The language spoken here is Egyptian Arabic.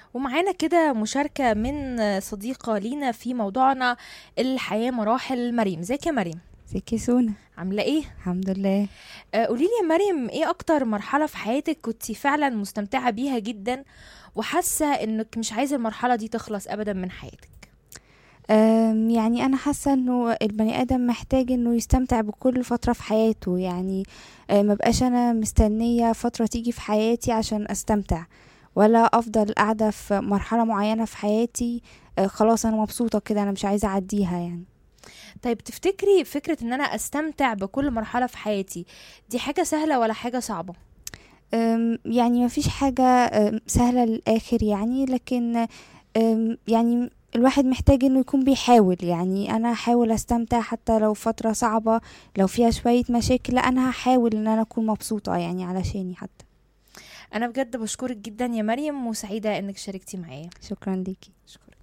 ومعانا كده مشاركة من صديقة لينا في موضوعنا الحياة مراحل مريم ازيك يا مريم ازيك يا سونا عاملة ايه؟ الحمد لله آه، قوليلي يا مريم ايه اكتر مرحلة في حياتك كنتي فعلا مستمتعة بيها جدا وحاسة انك مش عايزة المرحلة دي تخلص ابدا من حياتك أم، يعني انا حاسه انه البني ادم محتاج انه يستمتع بكل فتره في حياته يعني أه، ما بقاش انا مستنيه فتره تيجي في حياتي عشان استمتع ولا افضل قاعده في مرحله معينه في حياتي أه، خلاص انا مبسوطه كده انا مش عايزه اعديها يعني طيب تفتكري فكرة ان انا استمتع بكل مرحلة في حياتي دي حاجة سهلة ولا حاجة صعبة؟ أم، يعني ما فيش حاجه أم، سهله للاخر يعني لكن أم، يعني الواحد محتاج انه يكون بيحاول يعني انا هحاول استمتع حتى لو فترة صعبة لو فيها شوية مشاكل لا انا هحاول ان انا اكون مبسوطة يعني علشاني حتى انا بجد بشكرك جدا يا مريم وسعيدة انك شاركتي معايا شكرا ليكي شكرا